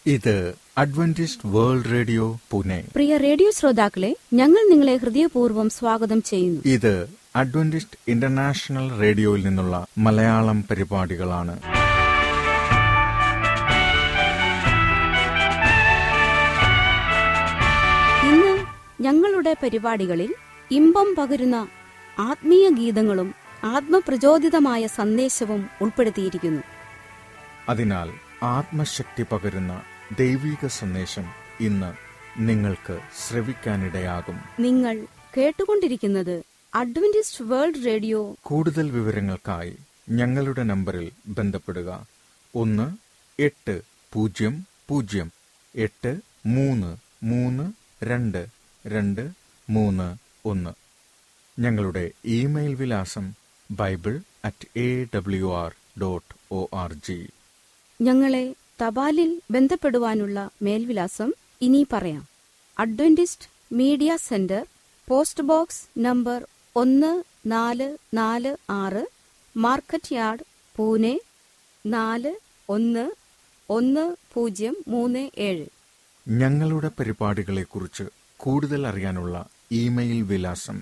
ഇത് Adventist world radio Pune പ്രിയ radio ശ്രോതാക്കളെ ഞങ്ങൾ നിങ്ങളെ ഹൃദയപൂർവ്വം സ്വാഗതം ചെയ്യുന്നു ഇത് അഡ്വന്റിസ്റ്റ് ഇന്റർനാഷണൽ റേഡിയോയിൽ നിന്നുള്ള മലയാളം പരിപാടികളാണ് ഇന്ന് ഞങ്ങളുടെ പരിപാടികളിൽ ഇമ്പം പകരുന്ന ആത്മീയ ഗീതങ്ങളും ആത്മപ്രചോദിതമായ സന്ദേശവും ഉൾപ്പെടുത്തിയിരിക്കുന്നു അതിനാൽ ആത്മശക്തി പകരുന്ന ദൈവിക സന്ദേശം ഇന്ന് നിങ്ങൾക്ക് ശ്രവിക്കാനിടയാകും നിങ്ങൾ കേട്ടുകൊണ്ടിരിക്കുന്നത് അഡ്വന്റിസ്റ്റ് വേൾഡ് റേഡിയോ കൂടുതൽ വിവരങ്ങൾക്കായി ഞങ്ങളുടെ നമ്പറിൽ ബന്ധപ്പെടുക ഒന്ന് എട്ട് പൂജ്യം പൂജ്യം എട്ട് മൂന്ന് മൂന്ന് രണ്ട് രണ്ട് മൂന്ന് ഒന്ന് ഞങ്ങളുടെ ഇമെയിൽ വിലാസം bible at A W R dot O R G ഞങ്ങളെ തപാലിൽ ബന്ധപ്പെടുവാനുള്ള മേൽവിലാസം ഇനി പറയാം Adventist media centre post box number ഒന്ന് നാല് നാല് ആറ് മാർക്കറ്റ് യാർഡ് പൂനെ നാല് ഒന്ന് ഒന്ന് പൂജ്യം മൂന്ന് ഏഴ് ഞങ്ങളുടെ പരിപാടികളെക്കുറിച്ച് കൂടുതൽ അറിയാനുള്ള ഇമെയിൽ വിലാസം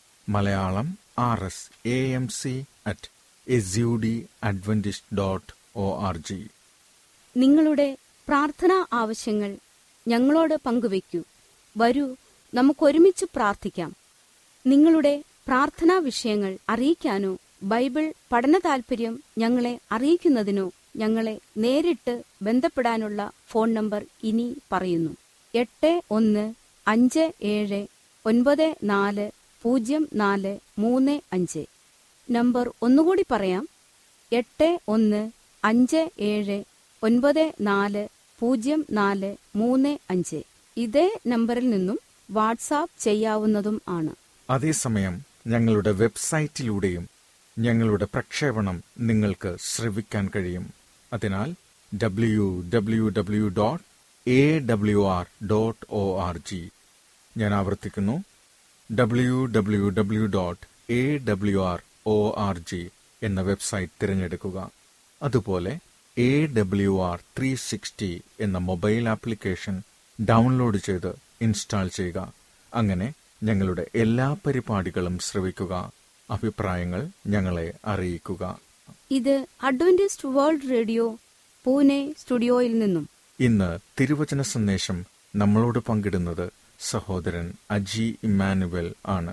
Malayalam R S A M C at S U D Adventist dot O R G നിങ്ങളുടെ പ്രാർത്ഥനാ ആവശ്യങ്ങൾ ഞങ്ങളോട് പങ്കുവയ്ക്കൂ വരൂ നമുക്കൊരുമിച്ച് പ്രാർത്ഥിക്കാം നിങ്ങളുടെ പ്രാർത്ഥനാ വിഷയങ്ങൾ അറിയിക്കാനോ ബൈബിൾ പഠന താൽപര്യം ഞങ്ങളെ അറിയിക്കുന്നതിനോ ഞങ്ങളെ നേരിട്ട് ബന്ധപ്പെടാനുള്ള ഫോൺ നമ്പർ ഇനി പറയുന്നു എട്ട് ഒന്ന് അഞ്ച് ഏഴ് ഒൻപത് നാല് പൂജ്യം നാല് മൂന്ന് അഞ്ച് നമ്പർ ഒന്നുകൂടി പറയാം എട്ട് ഒന്ന് അഞ്ച് ഏഴ് ഒൻപത് നാല് പൂജ്യം നാല് മൂന്ന് അഞ്ച് ഇതേ നമ്പറിൽ നിന്നും വാട്സാപ്പ് ചെയ്യാവുന്നതും ആണ് അതേസമയം ഞങ്ങളുടെ വെബ്സൈറ്റിലൂടെയും ഞങ്ങളുടെ പ്രക്ഷേപണം നിങ്ങൾക്ക് ശ്രവിക്കാൻ കഴിയും അതിനാൽ W W W dot A W R dot O R G ഞാൻ ആവർത്തിക്കുന്നു W W W dot A W R O R G എന്ന വെബ്സൈറ്റ് തിരഞ്ഞെടുക്കുക അതുപോലെ A W R three sixty എന്ന മൊബൈൽ ആപ്ലിക്കേഷൻ ഡൗൺലോഡ് ചെയ്ത് ഇൻസ്റ്റാൾ ചെയ്യുക അങ്ങനെ ഞങ്ങളുടെ എല്ലാ പരിപാടികളും ശ്രവിക്കുക അഭിപ്രായങ്ങൾ ഞങ്ങളെ അറിയിക്കുക ഇത് അഡ്വന്റിസ്റ്റ് വേൾഡ് റേഡിയോ പൂനെ സ്റ്റുഡിയോയിൽ നിന്നും ഇന്ന് തിരുവചന സന്ദേശം നമ്മളോട് പങ്കിടുന്നത് സഹോദരൻ അജി ഇമ്മാനുവൽ ആണ്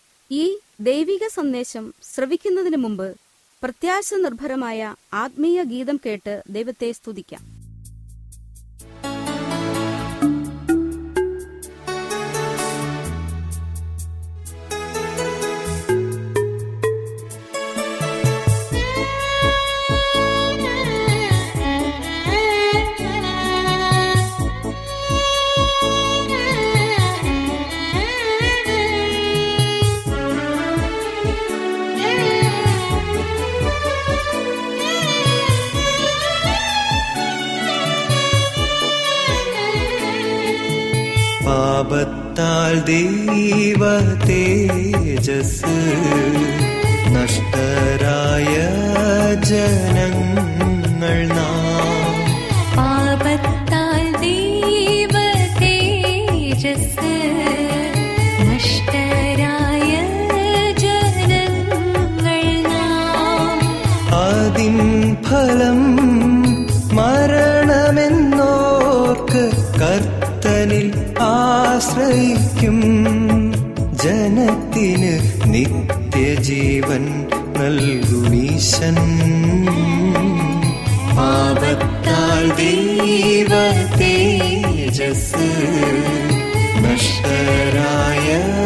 ഈ ദൈവിക സന്ദേശം ശ്രവിക്കുന്നതിന് മുമ്പ് പ്രത്യാശ നിർഭരമായ ആത്മീയ ഗീതം കേട്ട് ദൈവത്തെ സ്തുതിക്കാം പാപത്താൽ ദൈവ തേജസ് നഷ്ടരായ ജനങ്ങൾ നാം പാപത്താൽ ദൈവ തേജസ് നഷ്ടരായ ജനങ്ങൾ നാം അതിൻ ഫലം മരണമെന്നോർക്ക് കർത്തനിൽ ആശ്രയിക്കും ജനത്തിന് നിത്യജീവൻ നൽകുമീശൻ പാപത്താൽ ദൈവ തേജസ് നഷ്ടരായ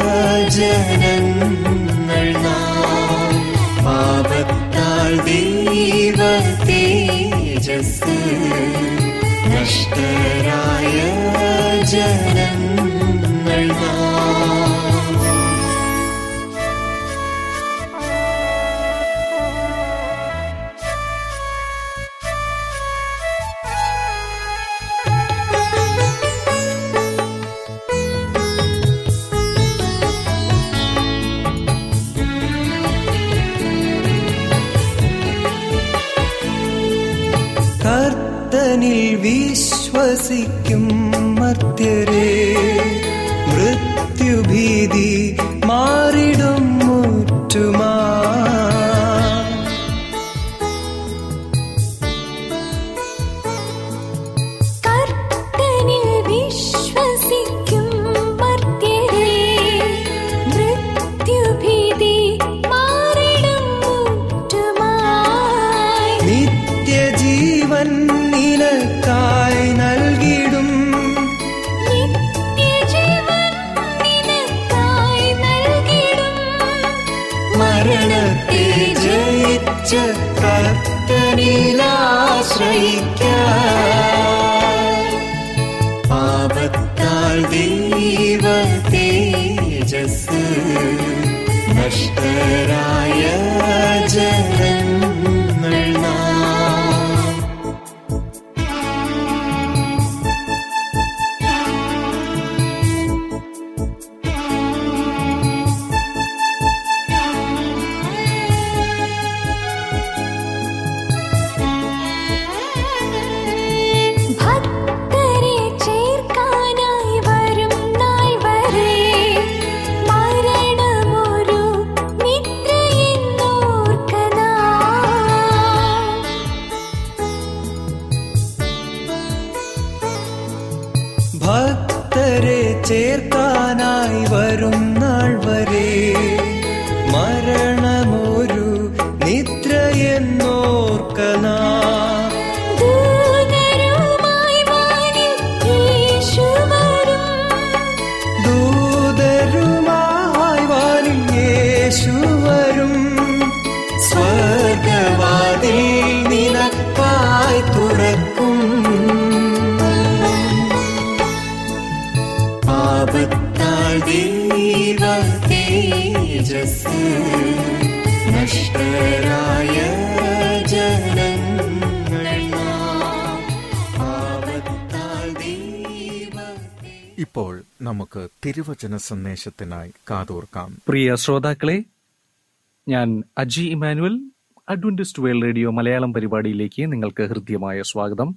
ജനങ്ങൾ നാം പാപത്താൽ ദൈവ തേജസ് നഷ്ടരായ ജനങ്ങൾ നാം കർത്തനിൽ വിശ്വസിക്കും മർത്യരെ മൃത്യുഭീതി മാറിടും മുറ്റുമാ കർത്തനിൽ വിശ്വസിക്കും മർത്യരെ മൃത്യുഭീതി മാറിടും മുറ്റുമായി നിത്യജീവൻ നിനക്കായി നൽകിടും നിത്യജീവൻ നിനക്കായി നൽകിടും മരണത്തെ ജയിച്ച കർത്തനിലാശ്രയിക്ക പാപത്താൽ ദൈവ തേജസ് നഷ്ടരായ ജനങ്ങൾ നാം ഭക്തരെ ചേർക്കാനായി വരും നാൾ വരെ മരണമൊരു നിദ്രയെന്നോർക്കനാ ഭക്തരെ ചേർക്കാനായി വരും നാൾ വരെ മരണമൊരു നിദ്രയെന്നോർക്കനാ ദൂതരുമായി വാനിൽ യേശു വരും ദൂതരുമായി വാനിൽ യേശു വരും സ്വർഗവാതിൽ നിനക്കായി തുറക്കും പാപത്താൽ ദൈവ തേജസ് നഷ്ടരായ ജനങ്ങൾ നാം. പാപത്താൽ ദൈവ ഇപ്പോൾ നമുക്ക് തിരുവചന സന്ദേശത്തിനായി കാതോർക്കാം പ്രിയ ശ്രോതാക്കളെ ഞാൻ Aji Emmanuel Adventist world radio Malayalam പരിപാടിയിലേക്ക് നിങ്ങൾക്ക് ഹൃദ്യമായ സ്വാഗതം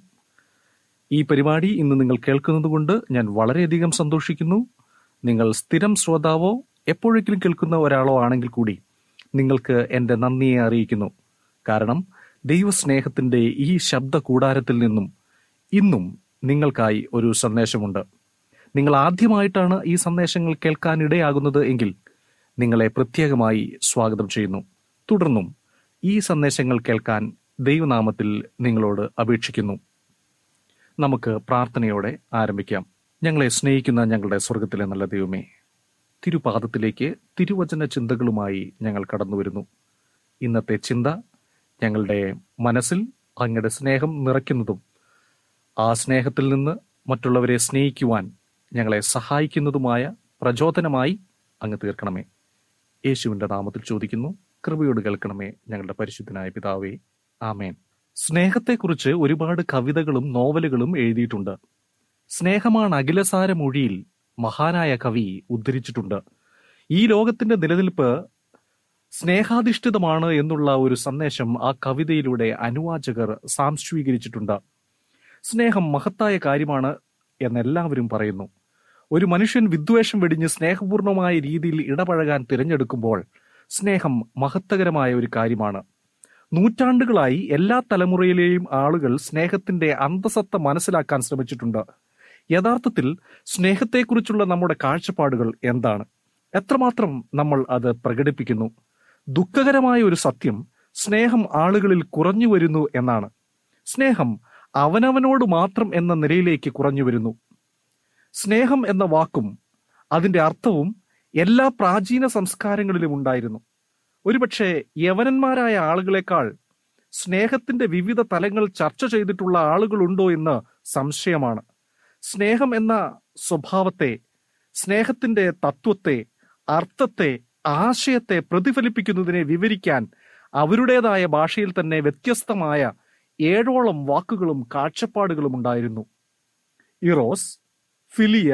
ഈ പരിപാടി ഇന്ന് നിങ്ങൾ കേൾക്കുന്നതുകൊണ്ട് ഞാൻ വളരെയധികം സന്തോഷിക്കുന്നു നിങ്ങൾ സ്ഥിരം ശ്രോതാവോ എപ്പോഴെങ്കിലും കേൾക്കുന്ന ഒരാളോ ആണെങ്കിൽ കൂടി നിങ്ങൾക്ക് എൻ്റെ നന്ദിയെ അറിയിക്കുന്നു കാരണം ദൈവസ്നേഹത്തിൻ്റെ ഈ ശബ്ദ കൂടാരത്തിൽ നിന്നും ഇന്നും നിങ്ങൾക്കായി ഒരു സന്ദേശമുണ്ട് നിങ്ങൾ ആദ്യമായിട്ടാണ് ഈ സന്ദേശങ്ങൾ കേൾക്കാനിടയാകുന്നത് എങ്കിൽ നിങ്ങളെ പ്രത്യേകമായി സ്വാഗതം ചെയ്യുന്നു തുടർന്നും ഈ സന്ദേശങ്ങൾ കേൾക്കാൻ ദൈവനാമത്തിൽ നിങ്ങളോട് അപേക്ഷിക്കുന്നു നമുക്ക് പ്രാർത്ഥനയോടെ ആരംഭിക്കാം ഞങ്ങളെ സ്നേഹിക്കുന്ന ഞങ്ങളുടെ സ്വർഗത്തിലെ നല്ല ദൈവമേ തിരുപാദത്തിലേക്ക് തിരുവചന ചിന്തകളുമായി ഞങ്ങൾ കടന്നു വരുന്നു ഇന്നത്തെ ചിന്ത ഞങ്ങളുടെ മനസ്സിൽ അങ്ങയുടെ സ്നേഹം നിറയ്ക്കുന്നതും ആ സ്നേഹത്തിൽ നിന്ന് മറ്റുള്ളവരെ സ്നേഹിക്കുവാൻ ഞങ്ങളെ സഹായിക്കുന്നതുമായ പ്രചോദനമായി അങ്ങ് തീർക്കണമേ യേശുവിന്റെ നാമത്തിൽ ചോദിക്കുന്നു കൃപയോട് കേൾക്കണമേ ഞങ്ങളുടെ പരിശുദ്ധനായ പിതാവേ ആമേൻ സ്നേഹത്തെക്കുറിച്ച് ഒരുപാട് കവിതകളും നോവലുകളും എഴുതിയിട്ടുണ്ട് സ്നേഹമാണ് അഖിലസാര മൊഴിയിൽ മഹാനായ കവി ഉദ്ധരിച്ചിട്ടുണ്ട് ഈ ലോകത്തിന്റെ നിലനിൽപ്പ് സ്നേഹാധിഷ്ഠിതമാണ് എന്നുള്ള ഒരു സന്ദേശം ആ കവിതയിലൂടെ അനുവാചകർ സാംശീകരിച്ചിട്ടുണ്ട് സ്നേഹം മഹത്തായ കാര്യമാണ് എന്നെല്ലാവരും പറയുന്നു ഒരു മനുഷ്യൻ വിദ്വേഷം വെടിഞ്ഞ് സ്നേഹപൂർണമായ രീതിയിൽ ഇടപഴകാൻ തിരഞ്ഞെടുക്കുമ്പോൾ സ്നേഹം മഹത്തകരമായ ഒരു കാര്യമാണ് നൂറ്റാണ്ടുകളായി എല്ലാ തലമുറയിലെയും ആളുകൾ സ്നേഹത്തിന്റെ അന്തസത്ത മനസ്സിലാക്കാൻ ശ്രമിച്ചിട്ടുണ്ട് യഥാർത്ഥത്തിൽ സ്നേഹത്തെക്കുറിച്ചുള്ള നമ്മുടെ കാഴ്ചപ്പാടുകൾ എന്താണ് എത്രമാത്രം നമ്മൾ അത് പ്രകടിപ്പിക്കുന്നു ദുഃഖകരമായ ഒരു സത്യം സ്നേഹം ആളുകളിൽ കുറഞ്ഞു വരുന്നു എന്നാണ് സ്നേഹം അവനവനോട് മാത്രം എന്ന നിലയിലേക്ക് കുറഞ്ഞു വരുന്നു സ്നേഹം എന്ന വാക്കും അതിന്റെ അർത്ഥവും എല്ലാ പ്രാചീന സംസ്കാരങ്ങളിലും ഉണ്ടായിരുന്നു ഒരുപക്ഷെ യവനന്മാരായ ആളുകളെക്കാൾ സ്നേഹത്തിന്റെ വിവിധ തലങ്ങൾ ചർച്ച ചെയ്തിട്ടുള്ള ആളുകളുണ്ടോ എന്ന് സംശയമാണ് സ്നേഹം എന്ന സ്വഭാവത്തെ സ്നേഹത്തിന്റെ തത്വത്തെ അർത്ഥത്തെ ആശയത്തെ പ്രതിഫലിപ്പിക്കുന്നതിനെ വിവരിക്കാൻ അവരുടേതായ ഭാഷയിൽ തന്നെ വ്യത്യസ്തമായ ഏഴോളം വാക്കുകളും കാഴ്ചപ്പാടുകളും ഉണ്ടായിരുന്നു eros philia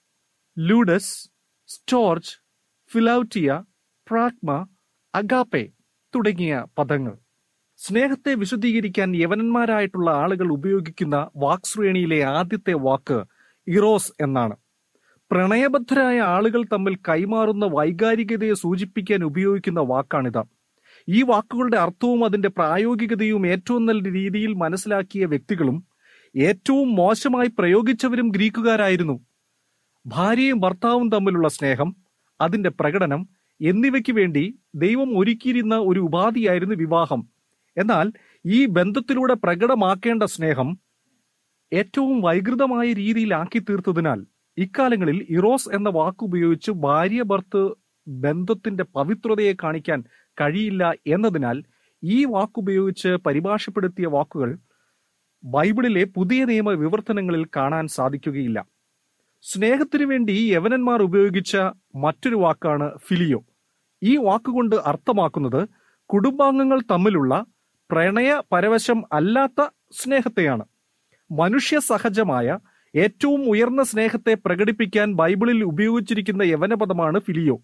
ludus storge philautia pragma agape തുടങ്ങിയ പദങ്ങൾ സ്നേഹത്തെ വിശദീകരിക്കാൻ യവനന്മാരായിട്ടുള്ള ആളുകൾ ഉപയോഗിക്കുന്ന വാക്ശ്രേണിയിലെ ആദ്യത്തെ വാക്ക് ഇറോസ് എന്നാണ് പ്രണയബദ്ധരായ ആളുകൾ തമ്മിൽ കൈമാറുന്ന വൈകാരികതയെ സൂചിപ്പിക്കാൻ ഉപയോഗിക്കുന്ന വാക്കാണിത് ഈ വാക്കുകളുടെ അർത്ഥവും അതിന്റെ പ്രായോഗികതയും ഏറ്റവും നല്ല രീതിയിൽ മനസ്സിലാക്കിയ വ്യക്തികളും ഏറ്റവും മോശമായി പ്രയോഗിച്ചവരും ഗ്രീക്കുകാരായിരുന്നു ഭാര്യയും ഭർത്താവും തമ്മിലുള്ള സ്നേഹം അതിന്റെ പ്രകടനം എന്നിവയ്ക്ക് വേണ്ടി ദൈവം ഒരുക്കിയിരുന്ന ഒരു ഉപാധിയായിരുന്നു വിവാഹം എന്നാൽ ഈ ബന്ധത്തിലൂടെ പ്രകടമാക്കേണ്ട സ്നേഹം ഏറ്റവും വൈകൃതമായ രീതിയിലാക്കി തീർത്തതിനാൽ ഇക്കാലങ്ങളിൽ ഇറോസ് എന്ന വാക്കുപയോഗിച്ച് ഭാര്യ ഭർത്ത് ബന്ധത്തിന്റെ പവിത്രതയെ കാണിക്കാൻ കഴിയില്ല എന്നതിനാൽ ഈ വാക്കുപയോഗിച്ച് പരിഭാഷപ്പെടുത്തിയ വാക്കുകൾ ബൈബിളിലെ പുതിയ നിയമ വിവർത്തനങ്ങളിൽ കാണാൻ സാധിക്കുകയില്ല സ്നേഹത്തിനു വേണ്ടി യവനന്മാർ ഉപയോഗിച്ച മറ്റൊരു വാക്കാണ് ഫിലിയോ ഈ വാക്കുകൊണ്ട് അർത്ഥമാക്കുന്നത് കുടുംബാംഗങ്ങൾ തമ്മിലുള്ള പ്രണയ പരവശം അല്ലാത്ത സ്നേഹത്തെയാണ് മനുഷ്യ സഹജമായ ഏറ്റവും ഉയർന്ന സ്നേഹത്തെ പ്രകടിപ്പിക്കാൻ ബൈബിളിൽ ഉപയോഗിച്ചിരിക്കുന്ന യവനപദമാണ് ഫിലിയോ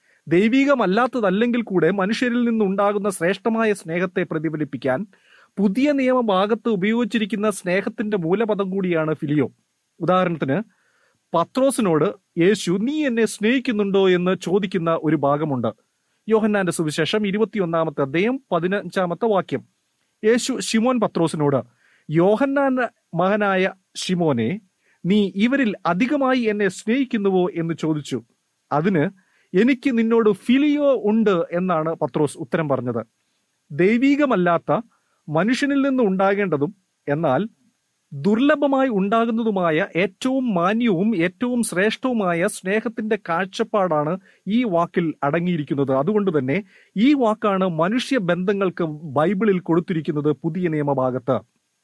ദൈവികമല്ലാത്തതല്ലെങ്കിൽ കൂടെ മനുഷ്യരിൽ നിന്നുണ്ടാകുന്ന ശ്രേഷ്ഠമായ സ്നേഹത്തെ പ്രതിഫലിപ്പിക്കാൻ പുതിയ നിയമ ഭാഗത്ത് ഉപയോഗിച്ചിരിക്കുന്ന സ്നേഹത്തിന്റെ മൂലപദം കൂടിയാണ് ഫിലിയോ ഉദാഹരണത്തിന് പത്രോസിനോട് യേശു നീ എന്നെ സ്നേഹിക്കുന്നുണ്ടോ എന്ന് ചോദിക്കുന്ന ഒരു ഭാഗമുണ്ട് യോഹന്നാന്റെ സുവിശേഷം ഇരുപത്തിയൊന്നാമത്തെ അധ്യായം പതിനഞ്ചാമത്തെ വാക്യം യേശു ഷിമോൻ പത്രോസിനോട് യോഹന്നാൻ മകനായ ഷിമോനെ നീ ഇവരിൽ അധികമായി എന്നെ സ്നേഹിക്കുന്നുവോ എന്ന് ചോദിച്ചു അതിന് എനിക്ക് നിന്നോട് ഫിലിയോ ഉണ്ട് എന്നാണ് പത്രോസ് ഉത്തരം പറഞ്ഞത് ദൈവീകമല്ലാത്ത മനുഷ്യനിൽ നിന്ന് ഉണ്ടാകേണ്ടതും എന്നാൽ ദുർലഭമായി ഉണ്ടാകുന്നതുമായ ഏറ്റവും മാന്യവും ഏറ്റവും ശ്രേഷ്ഠവുമായ സ്നേഹത്തിന്റെ കാഴ്ചപ്പാടാണ് ഈ വാക്കിൽ അടങ്ങിയിരിക്കുന്നത് അതുകൊണ്ട് തന്നെ ഈ വാക്കാണ് മനുഷ്യ ബന്ധങ്ങൾക്ക് ബൈബിളിൽ കൊടുത്തിരിക്കുന്നത് പുതിയ നിയമഭാഗത്ത്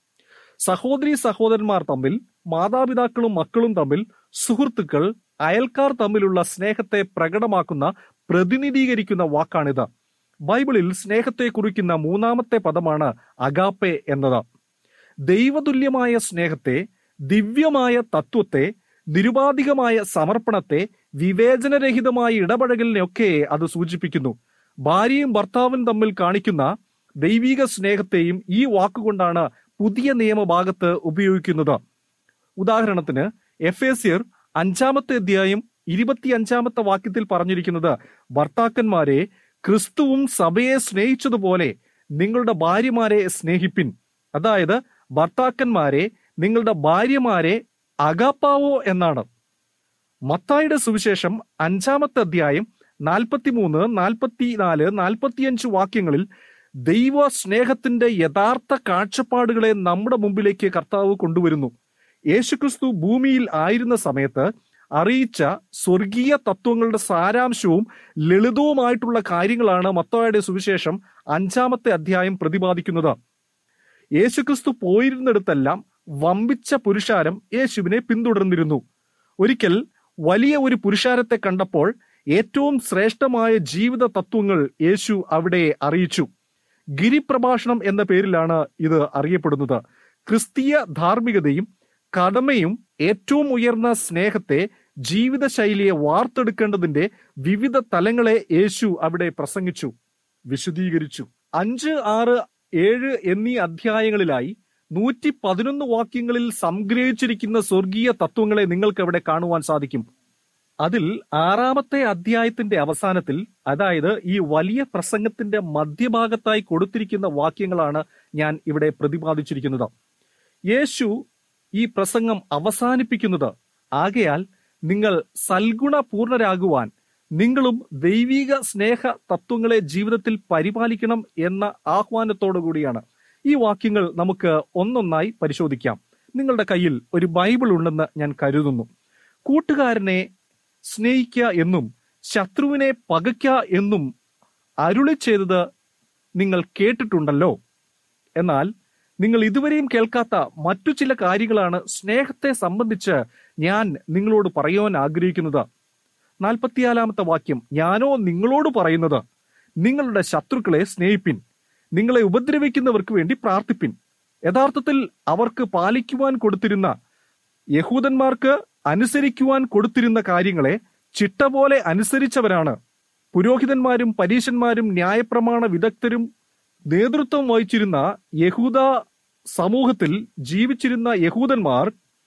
സഹോദരി സഹോദരന്മാർ തമ്മിൽ മാതാപിതാക്കളും മക്കളും തമ്മിൽ സുഹൃത്തുക്കൾ അയൽക്കാർ തമ്മിലുള്ള സ്നേഹത്തെ പ്രകടമാക്കുന്ന പ്രതിനിധീകരിക്കുന്ന വാക്കാണിത് ബൈബിളിൽ സ്നേഹത്തെ കുറിക്കുന്ന മൂന്നാമത്തെ പദമാണ് അഗാപ്പെ എന്നത് ദൈവതുല്യമായ സ്നേഹത്തെ ദിവ്യമായ തത്വത്തെ നിരുപാധികമായ സമർപ്പണത്തെ വിവേചനരഹിതമായ ഇടപഴകലിനെയൊക്കെ അത് സൂചിപ്പിക്കുന്നു ഭാര്യയും ഭർത്താവും തമ്മിൽ കാണിക്കുന്ന ദൈവിക സ്നേഹത്തെയും ഈ വാക്കുകൊണ്ടാണ് പുതിയ നിയമഭാഗത്ത് ഉപയോഗിക്കുന്നത് ഉദാഹരണത്തിന് എഫേസ്യർ അഞ്ചാമത്തെ അധ്യായം ഇരുപത്തിയഞ്ചാമത്തെ വാക്യത്തിൽ പറഞ്ഞിരിക്കുന്നത് ഭർത്താക്കന്മാരെ ക്രിസ്തുവും സഭയെ സ്നേഹിച്ചതുപോലെ നിങ്ങളുടെ ഭാര്യമാരെ സ്നേഹിപ്പിൻ അതായത് ഭർത്താക്കന്മാരെ നിങ്ങളുടെ ഭാര്യമാരെ അകാപ്പാവോ എന്നാണ് മത്തായുടെ സുവിശേഷം അഞ്ചാമത്തെ അധ്യായം നാൽപ്പത്തിമൂന്ന് നാൽപ്പത്തിനാല് നാൽപ്പത്തിയഞ്ച് വാക്യങ്ങളിൽ ദൈവ സ്നേഹത്തിന്റെ യഥാർത്ഥ കാഴ്ചപ്പാടുകളെ നമ്മുടെ മുമ്പിലേക്ക് കർത്താവ് കൊണ്ടുവരുന്നു യേശുക്രിസ്തു ഭൂമിയിൽ ആയിരുന്ന സമയത്ത് അറിയിച്ച സ്വർഗീയ തത്വങ്ങളുടെ സാരാംശവും ലളിതവുമായിട്ടുള്ള കാര്യങ്ങളാണ് മത്തായുടെ സുവിശേഷം അഞ്ചാമത്തെ അധ്യായം പ്രതിപാദിക്കുന്നത് യേശുക്രിസ്തു പോയിരുന്നിടത്തെല്ലാം വമ്പിച്ച പുരുഷാരം യേശുവിനെ പിന്തുടർന്നിരുന്നു ഒരിക്കൽ വലിയ ഒരു പുരുഷാരത്തെ കണ്ടപ്പോൾ ഏറ്റവും ശ്രേഷ്ഠമായ ജീവിത തത്വങ്ങൾ യേശു അവിടെ അറിയിച്ചു ഗിരിപ്രഭാഷണം എന്ന പേരിലാണ് ഇത് അറിയപ്പെടുന്നത് ക്രിസ്തീയ ധാർമ്മികതയും കടമയും ഏറ്റവും ഉയർന്ന സ്നേഹത്തെ ജീവിതശൈലിയെ വാർത്തെടുക്കേണ്ടതിന്റെ വിവിധ തലങ്ങളെ യേശു അവിടെ പ്രസംഗിച്ചു വിശദീകരിച്ചു അഞ്ച് ആറ് ഏഴ് എന്നീ അധ്യായങ്ങളിലായി നൂറ്റി പതിനൊന്ന് വാക്യങ്ങളിൽ സംഗ്രഹിച്ചിരിക്കുന്ന സ്വർഗീയ തത്വങ്ങളെ നിങ്ങൾക്ക് അവിടെ കാണുവാൻ സാധിക്കും അതിൽ ആറാമത്തെ അധ്യായത്തിന്റെ അവസാനത്തിൽ അതായത് ഈ വലിയ പ്രസംഗത്തിന്റെ മധ്യഭാഗത്തായി കൊടുത്തിരിക്കുന്ന വാക്യങ്ങളാണ് ഞാൻ ഇവിടെ പ്രതിപാദിച്ചിരിക്കുന്നത് യേശു ഈ പ്രസംഗം അവസാനിപ്പിക്കുന്നത് ആകയാൽ നിങ്ങൾ സൽഗുണപൂർണരാകുവാൻ നിങ്ങളും ദൈവിക സ്നേഹ തത്വങ്ങളെ ജീവിതത്തിൽ പരിപാലിക്കണം എന്ന ആഹ്വാനത്തോടു കൂടിയാണ് ഈ വാക്യങ്ങൾ നമുക്ക് ഒന്നൊന്നായി പരിശോധിക്കാം നിങ്ങളുടെ കയ്യിൽ ഒരു ബൈബിൾ ഉണ്ടെന്ന് ഞാൻ കരുതുന്നു കൂട്ടുകാരനെ സ്നേഹിക്കുക എന്നും ശത്രുവിനെ പകയ്ക്ക എന്നും അരുളി ചെയ്തത് നിങ്ങൾ കേട്ടിട്ടുണ്ടല്ലോ എന്നാൽ നിങ്ങൾ ഇതുവരെയും കേൾക്കാത്ത മറ്റു ചില കാര്യങ്ങളാണ് സ്നേഹത്തെ സംബന്ധിച്ച് ഞാൻ നിങ്ങളോട് പറയുവാൻ ആഗ്രഹിക്കുന്നത് നാൽപ്പത്തിനാലാമത്തെ വാക്യം ഞാനോ നിങ്ങളോട് പറയുന്നത് നിങ്ങളുടെ ശത്രുക്കളെ സ്നേഹിപ്പിൻ നിങ്ങളെ ഉപദ്രവിക്കുന്നവർക്ക് വേണ്ടി പ്രാർത്ഥിപ്പിൻ യഥാർത്ഥത്തിൽ അവർക്ക് പാലിക്കുവാൻ കൊടുത്തിരുന്ന യഹൂദന്മാർക്ക് അനുസരിക്കുവാൻ കൊടുത്തിരുന്ന കാര്യങ്ങളെ ചിട്ട പോലെ അനുസരിച്ചവരാണ് പുരോഹിതന്മാരും പരീശന്മാരും ന്യായപ്രമാണ വിദഗ്ധരും നേതൃത്വം വഹിച്ചിരുന്ന യഹൂദ സമൂഹത്തിൽ ജീവിച്ചിരുന്ന യഹൂദന്മാർ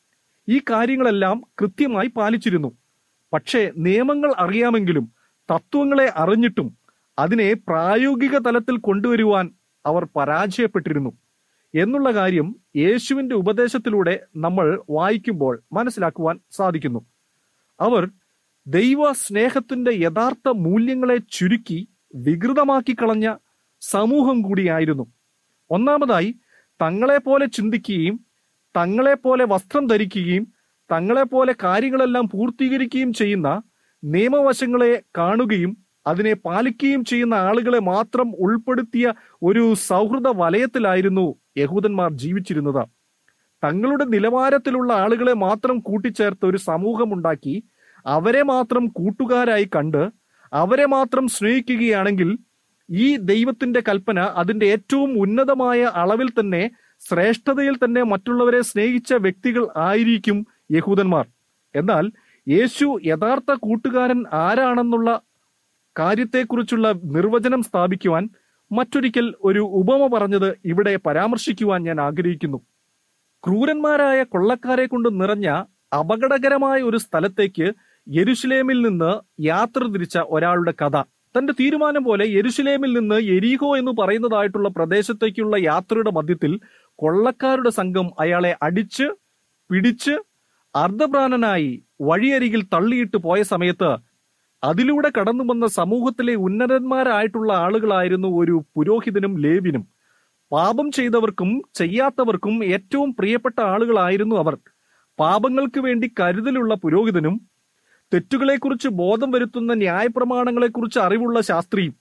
ഈ കാര്യങ്ങളെല്ലാം കൃത്യമായി പാലിച്ചിരുന്നു പക്ഷേ നിയമങ്ങൾ അറിയാമെങ്കിലും തത്വങ്ങളെ അറിഞ്ഞിട്ടും അതിനെ പ്രായോഗിക തലത്തിൽ കൊണ്ടുവരുവാൻ അവർ പരാജയപ്പെട്ടിരുന്നു എന്നുള്ള കാര്യം യേശുവിന്റെ ഉപദേശത്തിലൂടെ നമ്മൾ വായിക്കുമ്പോൾ മനസ്സിലാക്കുവാൻ സാധിക്കുന്നു അവർ ദൈവ സ്നേഹത്തിന്റെ യഥാർത്ഥ മൂല്യങ്ങളെ ചുരുക്കി വികൃതമാക്കി കളഞ്ഞ സമൂഹം കൂടിയായിരുന്നു ഒന്നാമതായി തങ്ങളെപ്പോലെ ചിന്തിക്കുകയും തങ്ങളെപ്പോലെ വസ്ത്രം ധരിക്കുകയും തങ്ങളെപ്പോലെ കാര്യങ്ങളെല്ലാം പൂർത്തീകരിക്കുകയും ചെയ്യുന്ന നിയമവശങ്ങളെ കാണുകയും അതിനെ പാലിക്കുകയും ചെയ്യുന്ന ആളുകളെ മാത്രം ഉൾപ്പെടുത്തിയ ഒരു സൗഹൃദ വലയത്തിലായിരുന്നു യഹൂദന്മാർ ജീവിച്ചിരുന്നത് തങ്ങളുടെ നിലവാരത്തിലുള്ള ആളുകളെ മാത്രം കൂട്ടിച്ചേർത്ത് ഒരു സമൂഹമുണ്ടാക്കി അവരെ മാത്രം കൂട്ടുകാരായി കണ്ട് അവരെ മാത്രം സ്നേഹിക്കുകയാണെങ്കിൽ ഈ ദൈവത്തിന്റെ കൽപ്പന അതിന്റെ ഏറ്റവും ഉന്നതമായ അളവിൽ തന്നെ ശ്രേഷ്ഠതയിൽ തന്നെ മറ്റുള്ളവരെ സ്നേഹിച്ച വ്യക്തികൾ ആയിരിക്കും യഹൂദന്മാർ എന്നാൽ യേശു യഥാർത്ഥ കൂട്ടുകാരൻ ആരാണെന്നുള്ള കാര്യത്തെക്കുറിച്ചുള്ള നിർവചനം സ്ഥാപിക്കുവാൻ മറ്റൊരിക്കൽ ഒരു ഉപമ പറഞ്ഞത് ഇവിടെ പരാമർശിക്കുവാൻ ഞാൻ ആഗ്രഹിക്കുന്നു ക്രൂരന്മാരായ കൊള്ളക്കാരെ കൊണ്ട് നിറഞ്ഞ അപകടകരമായ ഒരു സ്ഥലത്തേക്ക് യെരുഷലേമിൽ നിന്ന് യാത്ര തിരിച്ച ഒരാളുടെ കഥ തന്റെ തീരുമാനം പോലെ യെരുഷലേമിൽ നിന്ന് എരീഹോ എന്ന് പറയുന്നതായിട്ടുള്ള പ്രദേശത്തേക്കുള്ള യാത്രയുടെ മധ്യത്തിൽ കൊള്ളക്കാരുടെ സംഘം അയാളെ അടിച്ച് പിടിച്ച് അർദ്ധപ്രാണനായി വഴിയരികിൽ തള്ളിയിട്ട് പോയ സമയത്ത് അതിലൂടെ കടന്നു വന്ന സമൂഹത്തിലെ ഉന്നതന്മാരായിട്ടുള്ള ആളുകളായിരുന്നു ഒരു പുരോഹിതനും ലേവിനും പാപം ചെയ്തവർക്കും ചെയ്യാത്തവർക്കും ഏറ്റവും പ്രിയപ്പെട്ട ആളുകളായിരുന്നു അവർ പാപങ്ങൾക്ക് വേണ്ടി കരുതലുള്ള പുരോഹിതനും തെറ്റുകളെക്കുറിച്ച് ബോധം വരുത്തുന്ന ന്യായപ്രമാണങ്ങളെക്കുറിച്ച് അറിവുള്ള ശാസ്ത്രിയും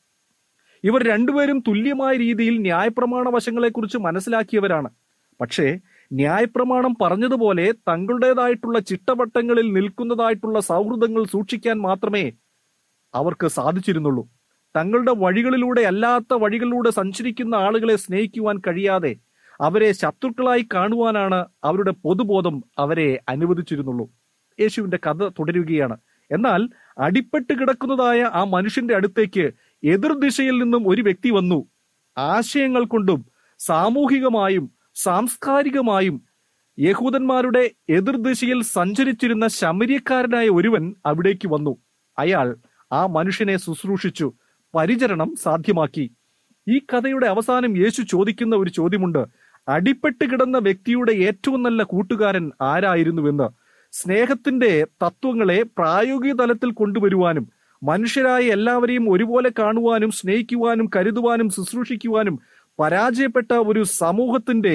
ഇവർ രണ്ടുപേരും തുല്യമായ രീതിയിൽ ന്യായപ്രമാണ വശങ്ങളെക്കുറിച്ച് മനസ്സിലാക്കിയവരാണ് പക്ഷേ ന്യായപ്രമാണം പറഞ്ഞതുപോലെ തങ്ങളുടേതായിട്ടുള്ള ചിട്ടവട്ടങ്ങളിൽ നിൽക്കുന്നതായിട്ടുള്ള സൗഹൃദങ്ങൾ സൂക്ഷിക്കാൻ മാത്രമേ അവർക്ക് സാധിച്ചിരുന്നുള്ളൂ തങ്ങളുടെ വഴികളിലൂടെ അല്ലാത്ത വഴികളിലൂടെ സഞ്ചരിക്കുന്ന ആളുകളെ സ്നേഹിക്കുവാൻ കഴിയാതെ അവരെ ശത്രുക്കളായി കാണുവാനാണ് അവരുടെ പൊതുബോധം അവരെ അനുവദിച്ചിരുന്നുള്ളൂ യേശുവിന്റെ കഥ തുടരുകയാണ് എന്നാൽ അടിപ്പെട്ട് കിടക്കുന്നതായ ആ മനുഷ്യന്റെ അടുത്തേക്ക് എതിർദിശയിൽ നിന്നും ഒരു വ്യക്തി വന്നു ആശയങ്ങൾ കൊണ്ടും സാമൂഹികമായും സാംസ്കാരികമായും യഹൂദന്മാരുടെ എതിർദിശയിൽ സഞ്ചരിച്ചിരുന്ന ശമര്യക്കാരനായ ഒരുവൻ അവിടേക്ക് വന്നു അയാൾ ആ മനുഷ്യനെ ശുശ്രൂഷിച്ചു പരിചരണം സാധ്യമാക്കി ഈ കഥയുടെ അവസാനം യേശു ചോദിക്കുന്ന ഒരു ചോദ്യമുണ്ട് അടിപ്പെട്ട് കിടന്ന വ്യക്തിയുടെ ഏറ്റവും നല്ല കൂട്ടുകാരൻ ആരായിരുന്നുവെന്ന് സ്നേഹത്തിന്റെ തത്വങ്ങളെ പ്രായോഗിക തലത്തിൽ കൊണ്ടുവരുവാനും മനുഷ്യരായ എല്ലാവരെയും ഒരുപോലെ കാണുവാനും സ്നേഹിക്കുവാനും കരുതുവാനും ശുശ്രൂഷിക്കുവാനും പരാജയപ്പെട്ട ഒരു സമൂഹത്തിന്റെ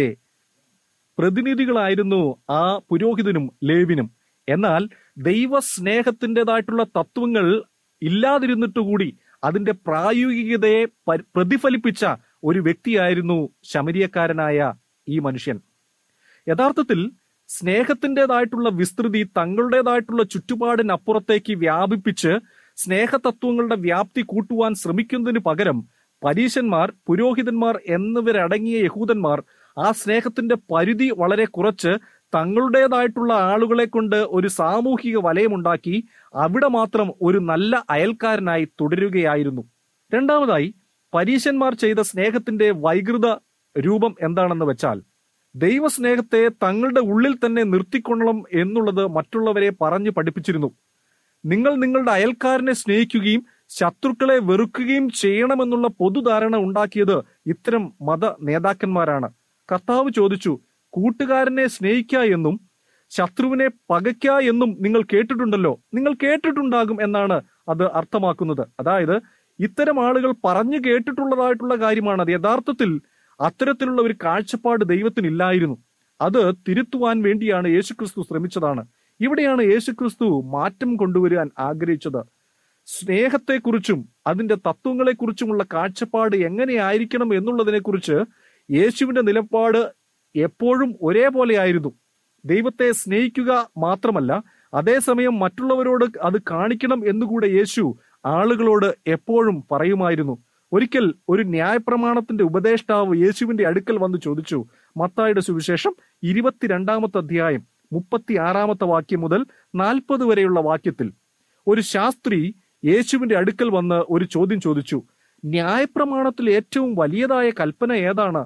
പ്രതിനിധികളായിരുന്നു ആ പുരോഹിതനും ലേവിനും എന്നാൽ ദൈവ സ്നേഹത്തിൻ്റെതായിട്ടുള്ള തത്വങ്ങൾ ഇല്ലാതിരുന്നിട്ടുകൂടി അതിന്റെ പ്രായോഗികതയെ പ- പ്രതിഫലിപ്പിച്ച ഒരു വ്യക്തിയായിരുന്നു ശമരിയക്കാരനായ ഈ മനുഷ്യൻ യഥാർത്ഥത്തിൽ സ്നേഹത്തിൻ്റെതായിട്ടുള്ള വിസ്തൃതി തങ്ങളുടേതായിട്ടുള്ള ചുറ്റുപാടിനപ്പുറത്തേക്ക് വ്യാപിപ്പിച്ച് സ്നേഹതത്വങ്ങളുടെ വ്യാപ്തി കൂട്ടുവാൻ ശ്രമിക്കുന്നതിന് പകരം പരീശന്മാർ പുരോഹിതന്മാർ എന്നിവരടങ്ങിയ യഹൂദന്മാർ ആ സ്നേഹത്തിന്റെ പരിധി വളരെ കുറച്ച് തങ്ങളുടേതായിട്ടുള്ള ആളുകളെ കൊണ്ട് ഒരു സാമൂഹിക വലയമുണ്ടാക്കി അവിടെ മാത്രം ഒരു നല്ല അയൽക്കാരനായി തുടരുകയായിരുന്നു രണ്ടാമതായി പരീശന്മാർ ചെയ്ത സ്നേഹത്തിന്റെ വൈകൃത രൂപം എന്താണെന്ന് വെച്ചാൽ ദൈവസ്നേഹത്തെ തങ്ങളുടെ ഉള്ളിൽ തന്നെ നിർത്തിക്കൊള്ളണം എന്നുള്ളത് മറ്റുള്ളവരെ പറഞ്ഞു പഠിപ്പിച്ചിരുന്നു നിങ്ങൾ നിങ്ങളുടെ അയൽക്കാരനെ സ്നേഹിക്കുകയും ശത്രുക്കളെ വെറുക്കുകയും ചെയ്യണമെന്നുള്ള പൊതുധാരണ ഉണ്ടാക്കിയത് ഇത്തരം മത നേതാക്കന്മാരാണ് കർത്താവ് ചോദിച്ചു കൂട്ടുകാരനെ സ്നേഹിക്ക എന്നും ശത്രുവിനെ പകയ്ക്ക എന്നും നിങ്ങൾ കേട്ടിട്ടുണ്ടല്ലോ നിങ്ങൾ കേട്ടിട്ടുണ്ടാകും എന്നാണ് അത് അർത്ഥമാക്കുന്നത് അതായത് ഇത്തരം ആളുകൾ പറഞ്ഞു കേട്ടിട്ടുള്ളതായിട്ടുള്ള കാര്യമാണ് അത് യഥാർത്ഥത്തിൽ അത്തരത്തിലുള്ള ഒരു കാഴ്ചപ്പാട് ദൈവത്തിനില്ലായിരുന്നു അത് തിരുത്തുവാൻ വേണ്ടിയാണ് യേശുക്രിസ്തു ശ്രമിച്ചതാണ് ഇവിടെയാണ് യേശുക്രിസ്തു മാറ്റം കൊണ്ടുവരാൻ ആഗ്രഹിച്ചത് സ്നേഹത്തെക്കുറിച്ചും അതിന്റെ തത്വങ്ങളെക്കുറിച്ചുമുള്ള കാഴ്ചപ്പാട് എങ്ങനെയായിരിക്കണം എന്നുള്ളതിനെക്കുറിച്ച് യേശുവിന്റെ നിലപാട് എപ്പോഴും ഒരേപോലെയായിരുന്നു ദൈവത്തെ സ്നേഹിക്കുക മാത്രമല്ല അതേസമയം മറ്റുള്ളവരോട് അത് കാണിക്കണം എന്നുകൂടെ യേശു ആളുകളോട് എപ്പോഴും പറയുമായിരുന്നു ഒരിക്കൽ ഒരു ന്യായപ്രമാണത്തിന്റെ ഉപദേഷ്ടാവ് യേശുവിന്റെ അടുക്കൽ വന്ന് ചോദിച്ചു മത്തായുടെ സുവിശേഷം ഇരുപത്തിരണ്ടാമത്തെ അധ്യായം മുപ്പത്തി ആറാമത്തെ വാക്യം മുതൽ നാൽപ്പത് വരെയുള്ള വാക്യത്തിൽ ഒരു ശാസ്ത്രി യേശുവിന്റെ അടുക്കൽ വന്ന് ഒരു ചോദ്യം ചോദിച്ചു ന്യായപ്രമാണത്തിൽ ഏറ്റവും വലിയതായ കൽപ്പന ഏതാണ്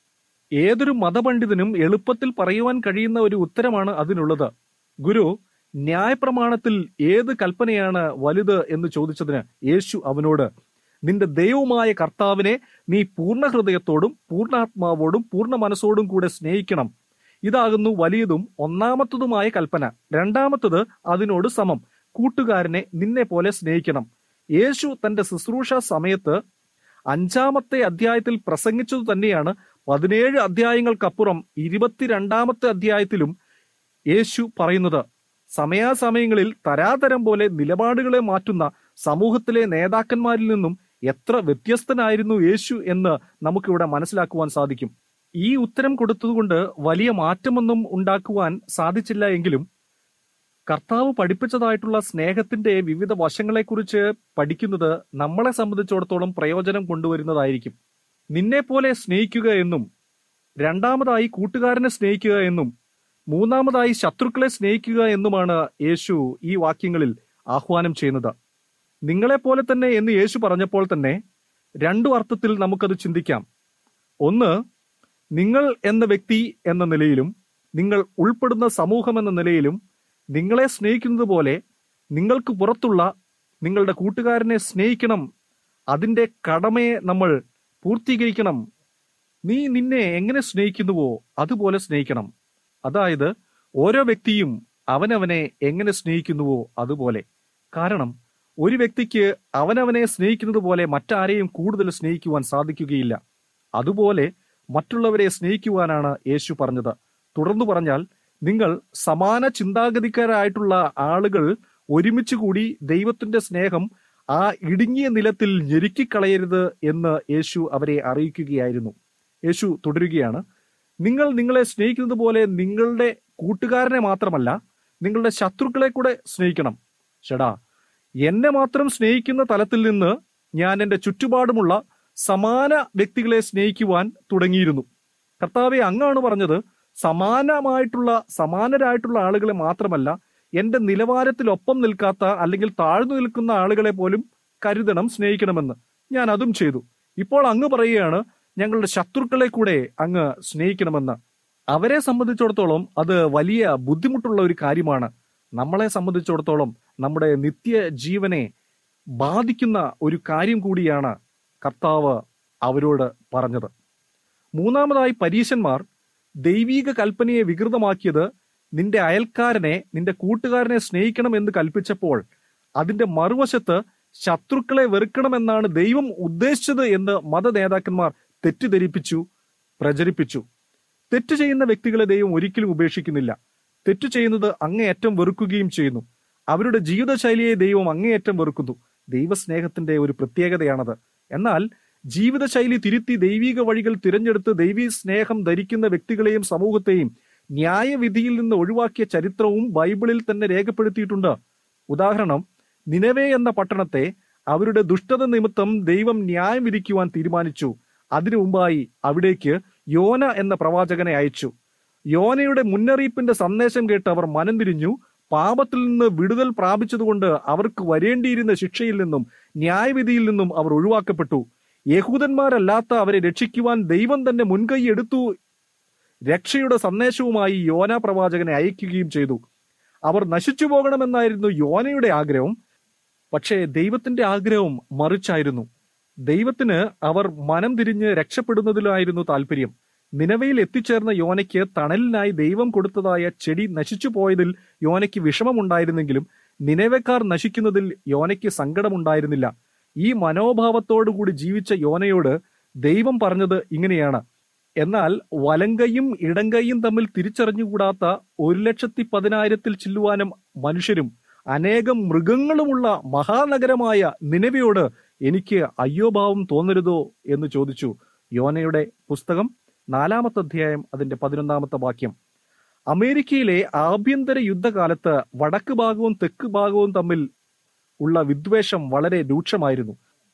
ഏതൊരു മതപണ്ഡിതനും എളുപ്പത്തിൽ പറയുവാൻ കഴിയുന്ന ഒരു ഉത്തരമാണ് അതിനുള്ളത് ഗുരു ന്യായപ്രമാണത്തിൽ ഏത് കൽപ്പനയാണ് വലുത് എന്ന് ചോദിച്ചതിന് യേശു അവനോട് നിന്റെ ദൈവമായ കർത്താവിനെ നീ പൂർണ്ണ ഹൃദയത്തോടും പൂർണ്ണാത്മാവോടും പൂർണ്ണ മനസ്സോടും കൂടെ സ്നേഹിക്കണം ഇതാകുന്നു വലിയതും ഒന്നാമത്തതുമായ കൽപ്പന രണ്ടാമത്തത് അതിനോട് സമം കൂട്ടുകാരനെ നിന്നെ പോലെ സ്നേഹിക്കണം യേശു തന്റെ ശുശ്രൂഷ സമയത്ത് അഞ്ചാമത്തെ അധ്യായത്തിൽ പ്രസംഗിച്ചതു തന്നെയാണ് പതിനേഴ് അധ്യായങ്ങൾക്കപ്പുറം ഇരുപത്തിരണ്ടാമത്തെ അധ്യായത്തിലും യേശു പറയുന്നത് സമയാസമയങ്ങളിൽ തരാതരം പോലെ നിലപാടുകളെ മാറ്റുന്ന സമൂഹത്തിലെ നേതാക്കന്മാരിൽ നിന്നും എത്ര വ്യത്യസ്തനായിരുന്നു യേശു എന്ന് നമുക്കിവിടെ മനസ്സിലാക്കുവാൻ സാധിക്കും ഈ ഉത്തരം കൊടുത്തതുകൊണ്ട് വലിയ മാറ്റമൊന്നും ഉണ്ടാക്കുവാൻ സാധിച്ചില്ല എങ്കിലും കർത്താവ് പഠിപ്പിച്ചതായിട്ടുള്ള സ്നേഹത്തിന്റെ വിവിധ വശങ്ങളെക്കുറിച്ച് പഠിക്കുന്നത് നമ്മളെ സംബന്ധിച്ചിടത്തോളം പ്രയോജനം കൊണ്ടുവരുന്നതായിരിക്കും നിന്നെ പോലെ സ്നേഹിക്കുക എന്നും രണ്ടാമതായി കൂട്ടുകാരനെ സ്നേഹിക്കുക എന്നും മൂന്നാമതായി ശത്രുക്കളെ സ്നേഹിക്കുക എന്നുമാണ് യേശു ഈ വാക്യങ്ങളിൽ ആഹ്വാനം ചെയ്യുന്നത് നിങ്ങളെപ്പോലെ തന്നെ എന്ന് യേശു പറഞ്ഞപ്പോൾ തന്നെ രണ്ടു അർത്ഥത്തിൽ നമുക്കത് ചിന്തിക്കാം ഒന്ന് നിങ്ങൾ എന്ന വ്യക്തി എന്ന നിലയിലും നിങ്ങൾ ഉൾപ്പെടുന്ന സമൂഹം എന്ന നിലയിലും നിങ്ങളെ സ്നേഹിക്കുന്നത് പോലെ നിങ്ങൾക്ക് പുറത്തുള്ള നിങ്ങളുടെ കൂട്ടുകാരനെ സ്നേഹിക്കണം അതിന്റെ കടമയെ നമ്മൾ പൂർത്തീകരിക്കണം നീ നിന്നെ എങ്ങനെ സ്നേഹിക്കുന്നുവോ അതുപോലെ സ്നേഹിക്കണം അതായത് ഓരോ വ്യക്തിയും അവനവനെ എങ്ങനെ സ്നേഹിക്കുന്നുവോ അതുപോലെ കാരണം ഒരു വ്യക്തിക്ക് അവനവനെ സ്നേഹിക്കുന്നത് പോലെ മറ്റാരെയും കൂടുതൽ സ്നേഹിക്കുവാൻ സാധിക്കുകയില്ല അതുപോലെ മറ്റുള്ളവരെ സ്നേഹിക്കുവാനാണ് യേശു പറഞ്ഞത് തുടർന്നു പറഞ്ഞാൽ നിങ്ങൾ സമാന ചിന്താഗതിക്കാരായിട്ടുള്ള ആളുകൾ ഒരുമിച്ച് കൂടി ദൈവത്തിന്റെ സ്നേഹം ആ ഇടുങ്ങിയ നിലത്തിൽ ഞെരുക്കിക്കളയരുത് എന്ന് യേശു അവരെ അറിയിക്കുകയായിരുന്നു യേശു തുടരുകയാണ് നിങ്ങൾ നിങ്ങളെ സ്നേഹിക്കുന്നത് പോലെ നിങ്ങളുടെ കൂട്ടുകാരനെ മാത്രമല്ല നിങ്ങളുടെ ശത്രുക്കളെ കൂടെ സ്നേഹിക്കണം ഷടാ എന്നെ മാത്രം സ്നേഹിക്കുന്ന തലത്തിൽ നിന്ന് ഞാൻ എന്റെ ചുറ്റുപാടുമുള്ള സമാന വ്യക്തികളെ സ്നേഹിക്കുവാൻ തുടങ്ങിയിരുന്നു കർത്താവെ അങ്ങാണ് പറഞ്ഞത് സമാനമായിട്ടുള്ള സമാനരായിട്ടുള്ള ആളുകളെ മാത്രമല്ല എന്റെ നിലവാരത്തിലൊപ്പം നിൽക്കാത്ത അല്ലെങ്കിൽ താഴ്ന്നു നിൽക്കുന്ന ആളുകളെ പോലും കരുതണം സ്നേഹിക്കണമെന്ന് ഞാൻ അതും ചെയ്തു ഇപ്പോൾ അങ്ങ് പറയുകയാണ് ഞങ്ങളുടെ ശത്രുക്കളെ കൂടെ അങ്ങ് സ്നേഹിക്കണമെന്ന് അവരെ സംബന്ധിച്ചിടത്തോളം അത് വലിയ ബുദ്ധിമുട്ടുള്ള ഒരു കാര്യമാണ് നമ്മളെ സംബന്ധിച്ചിടത്തോളം നമ്മുടെ നിത്യ ജീവനെ ബാധിക്കുന്ന ഒരു കാര്യം കൂടിയാണ് കർത്താവ് അവരോട് പറഞ്ഞത് മൂന്നാമതായി പരീശന്മാർ ദൈവീക കൽപ്പനയെ വികൃതമാക്കിയത് നിന്റെ അയൽക്കാരനെ നിന്റെ കൂട്ടുകാരനെ സ്നേഹിക്കണം എന്ന് കൽപ്പിച്ചപ്പോൾ അതിന്റെ മറുവശത്ത് ശത്രുക്കളെ വെറുക്കണമെന്നാണ് ദൈവം ഉദ്ദേശിച്ചത് എന്ന് മത നേതാക്കന്മാർ തെറ്റിദ്ധരിപ്പിച്ചു പ്രചരിപ്പിച്ചു തെറ്റ് ചെയ്യുന്ന വ്യക്തികളെ ദൈവം ഒരിക്കലും ഉപേക്ഷിക്കുന്നില്ല തെറ്റ് ചെയ്യുന്നത് അങ്ങേയറ്റം വെറുക്കുകയും ചെയ്യുന്നു അവരുടെ ജീവിതശൈലിയെ ദൈവം അങ്ങേയറ്റം വെറുക്കുന്നു ദൈവസ്നേഹത്തിന്റെ ഒരു പ്രത്യേകതയാണത് എന്നാൽ ജീവിതശൈലി തിരുത്തി ദൈവിക വഴികൾ തിരഞ്ഞെടുത്ത് ദൈവീ സ്നേഹം ധരിക്കുന്ന വ്യക്തികളെയും സമൂഹത്തെയും ന്യായവിധിയിൽ നിന്ന് ഒഴിവാക്കിയ ചരിത്രവും ബൈബിളിൽ തന്നെ രേഖപ്പെടുത്തിയിട്ടുണ്ട് ഉദാഹരണം നിനവേ എന്ന പട്ടണത്തെ അവരുടെ ദുഷ്ടത നിമിത്തം ദൈവം ന്യായം വിധിക്കുവാൻ തീരുമാനിച്ചു അതിനു മുമ്പായി അവിടേക്ക് യോന എന്ന പ്രവാചകനെ അയച്ചു യോനയുടെ മുന്നറിയിപ്പിന്റെ സന്ദേശം കേട്ട് അവർ മനം തിരിഞ്ഞു പാപത്തിൽ നിന്ന് വിടുതൽ പ്രാപിച്ചതുകൊണ്ട് അവർക്ക് വരേണ്ടിയിരുന്ന ശിക്ഷയിൽ നിന്നും ന്യായവിധിയിൽ നിന്നും അവർ ഒഴിവാക്കപ്പെട്ടു യഹൂദന്മാരല്ലാത്ത അവരെ രക്ഷിക്കുവാൻ ദൈവം തന്നെ മുൻകൈ എടുത്തു രക്ഷയുടെ സന്ദേശവുമായി യോന പ്രവാചകനെ അയക്കുകയും ചെയ്തു അവർ നശിച്ചു പോകണമെന്നായിരുന്നു യോനയുടെ ആഗ്രഹം പക്ഷേ ദൈവത്തിന്റെ ആഗ്രഹം മറിച്ചായിരുന്നു ദൈവത്തിന് അവർ മനം തിരിഞ്ഞ് രക്ഷപ്പെടുന്നതിലായിരുന്നു താല്പര്യം നിലവയിൽ എത്തിച്ചേർന്ന യോനയ്ക്ക് തണലിനായി ദൈവം കൊടുത്തതായ ചെടി നശിച്ചു പോയതിൽ യോനയ്ക്ക് വിഷമമുണ്ടായിരുന്നെങ്കിലും നിലവക്കാർ നശിക്കുന്നതിൽ യോനയ്ക്ക് സങ്കടമുണ്ടായിരുന്നില്ല ഈ മനോഭാവത്തോടുകൂടി ജീവിച്ച യോനയോട് ദൈവം പറഞ്ഞത് ഇങ്ങനെയാണ് എന്നാൽ വലങ്കയും ഇടങ്കയും തമ്മിൽ തിരിച്ചറിഞ്ഞുകൂടാത്ത ഒരു ലക്ഷത്തി പതിനായിരത്തിൽ ചില്ലുവാനും മനുഷ്യരും അനേകം മൃഗങ്ങളുമുള്ള മഹാനഗരമായ നിലവയോട് എനിക്ക് അയ്യോഭാവം തോന്നരുതോ എന്ന് ചോദിച്ചു യോനയുടെ പുസ്തകം നാലാമത്തെ അധ്യായം അതിന്റെ പതിനൊന്നാമത്തെ വാക്യം അമേരിക്കയിലെ ആഭ്യന്തര യുദ്ധകാലത്ത് വടക്ക് ഭാഗവും തെക്ക് ഭാഗവും തമ്മിൽ ഉള്ള വിദ്വേഷം വളരെ രൂക്ഷമായിരുന്നു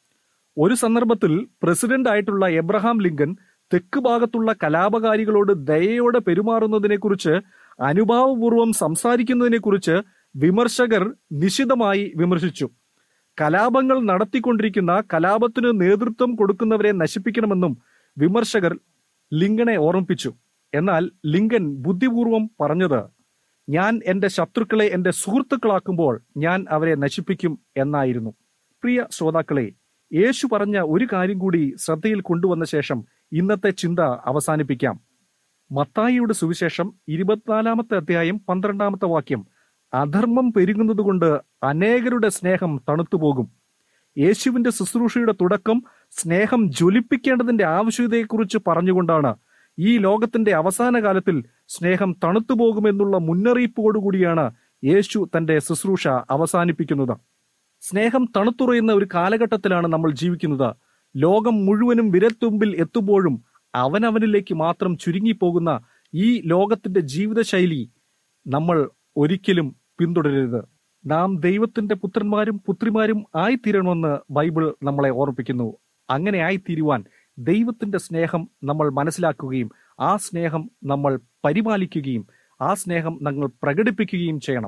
ഒരു സന്ദർഭത്തിൽ പ്രസിഡന്റ് ആയിട്ടുള്ള എബ്രഹാം ലിങ്കൻ തെക്ക് ഭാഗത്തുള്ള കലാപകാരികളോട് ദയയോടെ പെരുമാറുന്നതിനെക്കുറിച്ച് അനുഭാവപൂർവം സംസാരിക്കുന്നതിനെക്കുറിച്ച് വിമർശകർ നിശിതമായി വിമർശിച്ചു കലാപങ്ങൾ നടത്തിക്കൊണ്ടിരിക്കുന്ന കലാപത്തിന് നേതൃത്വം കൊടുക്കുന്നവരെ നശിപ്പിക്കണമെന്നും വിമർശകർ ലിങ്കനെ ഓർമ്മിപ്പിച്ചു എന്നാൽ ലിങ്കൻ ബുദ്ധിപൂർവം പറഞ്ഞത് ഞാൻ എന്റെ ശത്രുക്കളെ എന്റെ സുഹൃത്തുക്കളാക്കുമ്പോൾ ഞാൻ അവരെ നശിപ്പിക്കും എന്നായിരുന്നു പ്രിയ ശ്രോതാക്കളെ യേശു പറഞ്ഞ ഒരു കാര്യം കൂടി ശ്രദ്ധയിൽ കൊണ്ടുവന്ന ശേഷം ഇന്നത്തെ ചിന്ത അവസാനിപ്പിക്കാം മത്തായിയുടെ സുവിശേഷം ഇരുപത്തിനാലാമത്തെ അധ്യായം പന്ത്രണ്ടാമത്തെ വാക്യം അധർമ്മം പെരുകുന്നതുകൊണ്ട് അനേകരുടെ സ്നേഹം തണുത്തുപോകും യേശുവിന്റെ ശുശ്രൂഷയുടെ തുടക്കം സ്നേഹം ജ്വലിപ്പിക്കേണ്ടതിന്റെ ആവശ്യകതയെക്കുറിച്ച് പറഞ്ഞുകൊണ്ടാണ് ഈ ലോകത്തിന്റെ അവസാന കാലത്തിൽ സ്നേഹം തണുത്തുപോകുമെന്നുള്ള മുന്നറിയിപ്പോടുകൂടിയാണ് യേശു തന്റെ ശുശ്രൂഷ അവസാനിപ്പിക്കുന്നത് സ്നേഹം തണുത്തുറയുന്ന ഒരു കാലഘട്ടത്തിലാണ് നമ്മൾ ജീവിക്കുന്നത് ലോകം മുഴുവനും വിരൽത്തുമ്പിൽ എത്തുമ്പോഴും അവനവനിലേക്ക് മാത്രം ചുരുങ്ങിപ്പോകുന്ന ഈ ലോകത്തിന്റെ ജീവിതശൈലി നമ്മൾ ഒരിക്കലും പിന്തുടരരുത് നാം ദൈവത്തിന്റെ പുത്രന്മാരും പുത്രിമാരും ആയിത്തീരണമെന്ന് ബൈബിൾ നമ്മളെ ഓർമ്മിപ്പിക്കുന്നു അങ്ങനെ ആയിത്തീരുവാൻ ദൈവത്തിന്റെ സ്നേഹം നമ്മൾ മനസ്സിലാക്കുകയും ആ സ്നേഹം നമ്മൾ പരിപാലിക്കുകയും ആ സ്നേഹം നമ്മൾ പ്രകടിപ്പിക്കുകയും ചെയ്യണം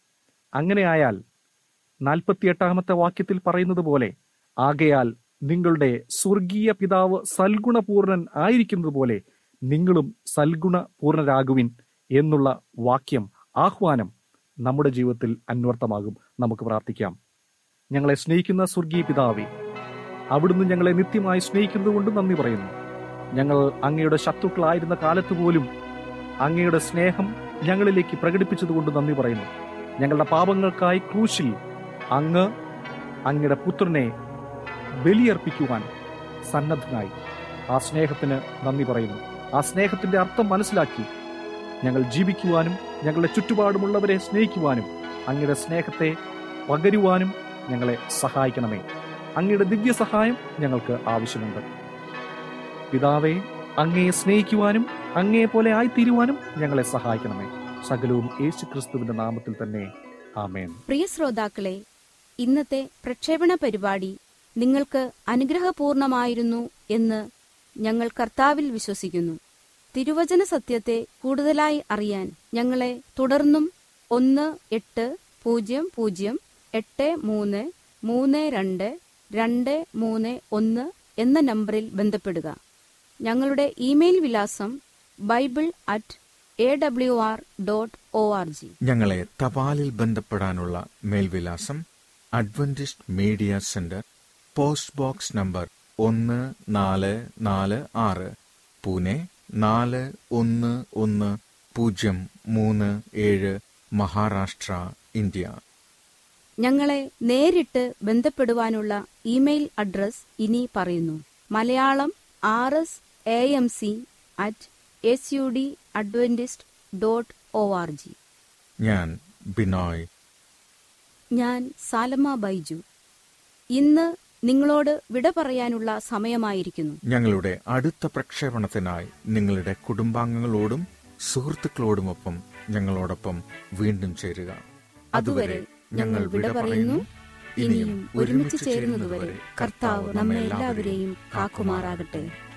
അങ്ങനെ ആയാൽ നാൽപ്പത്തിയെട്ടാമത്തെ വാക്യത്തിൽ പറയുന്നത് പോലെ ആകയാൽ നിങ്ങളുടെ സ്വർഗീയ പിതാവ് സൽഗുണപൂർണൻ ആയിരിക്കുന്നത് പോലെ നിങ്ങളും സൽഗുണപൂർണരാകുവിൻ എന്നുള്ള വാക്യം ആഹ്വാനം നമ്മുടെ ജീവിതത്തിൽ അന്വർത്ഥമാകും നമുക്ക് പ്രാർത്ഥിക്കാം ഞങ്ങളെ സ്നേഹിക്കുന്ന സ്വർഗീയ പിതാവേ അവിടുന്ന് ഞങ്ങളെ നിത്യമായി സ്നേഹിക്കുന്നത് കൊണ്ട് നന്ദി പറയുന്നു ഞങ്ങൾ അങ്ങയുടെ ശത്രുക്കളായിരുന്ന കാലത്ത് പോലും അങ്ങയുടെ സ്നേഹം ഞങ്ങളിലേക്ക് പ്രകടിപ്പിച്ചതുകൊണ്ട് നന്ദി പറയുന്നു ഞങ്ങളുടെ പാപങ്ങൾക്കായി ക്രൂശിൽ അങ്ങ് അങ്ങയുടെ പുത്രനെ ബലിയർപ്പിക്കുവാൻ സന്നദ്ധനായി ആ സ്നേഹത്തിന് നന്ദി പറയുന്നു ആ സ്നേഹത്തിന്റെ അർത്ഥം മനസ്സിലാക്കി ഞങ്ങൾ ജീവിക്കുവാനും ഞങ്ങളുടെ ചുറ്റുപാടുമുള്ളവരെ സ്നേഹിക്കുവാനും അങ്ങയുടെ സ്നേഹത്തെ പകരുവാനും ഞങ്ങളെ സഹായിക്കണമേ അങ്ങയുടെ ദിവ്യ സഹായം ഞങ്ങൾക്ക് ആവശ്യമുണ്ട് പിതാവെ അങ്ങയെ സ്നേഹിക്കുവാനും അങ്ങയെ പോലെ ആയിത്തീരുവാനും ഞങ്ങളെ സഹായിക്കണമേ സകലവും യേശു ക്രിസ്തുവിന്റെ നാമത്തിൽ തന്നെ ആമേൻ പ്രിയ ശ്രോതാക്കളെ ഇന്നത്തെ പ്രക്ഷേപണ പരിപാടി നിങ്ങൾക്ക് അനുഗ്രഹപൂർണമായിരുന്നു എന്ന് ഞങ്ങൾ കർത്താവിൽ വിശ്വസിക്കുന്നു തിരുവചന സത്യത്തെ കൂടുതലായി അറിയാൻ ഞങ്ങളെ തുടർന്നും ഒന്ന് എട്ട് പൂജ്യം പൂജ്യം എട്ട് മൂന്ന് മൂന്ന് രണ്ട് രണ്ട് മൂന്ന് ഒന്ന് എന്ന നമ്പറിൽ ബന്ധപ്പെടുക ഞങ്ങളുടെ ഇമെയിൽ വിലാസം bible at A W R dot O R G ഞങ്ങളെ തപാലിൽ ബന്ധപ്പെടാനുള്ള മേൽവിലാസം Adventist media centre post box number ഒന്ന് നാല് നാല് ആറ് പൂനെ നാല് ഒന്ന് ഒന്ന് പൂജ്യം മൂന്ന് ഏഴ് മഹാരാഷ്ട്ര ഇന്ത്യ ഞങ്ങളെ നേരിട്ട് ബന്ധപ്പെടുവാനുള്ള ഇമെയിൽ അഡ്രസ് ഇനി പറയുന്നു Malayalam R S A M C at S U D Adventist dot O R G ഞാൻ ബിനോയ് ഞാൻ സാലമ ബൈജു ഇന്ന് നിങ്ങളോട് വിട പറയാനുള്ള സമയമായിരിക്കുന്നു ഞങ്ങളുടെ അടുത്ത പ്രക്ഷേപണത്തിനായി നിങ്ങളുടെ കുടുംബാംഗങ്ങളോടും സുഹൃത്തുക്കളോടുമൊപ്പം ഞങ്ങളോടൊപ്പം വീണ്ടും ചേരുക അതുവരെ ഞങ്ങൾ വിട പറയുന്നു ഇനിയും ഒരുമിച്ച് ചേരുന്നതുവരെ കർത്താവ് നമ്മെ എല്ലാവരെയും കാക്കുമാറാകട്ടെ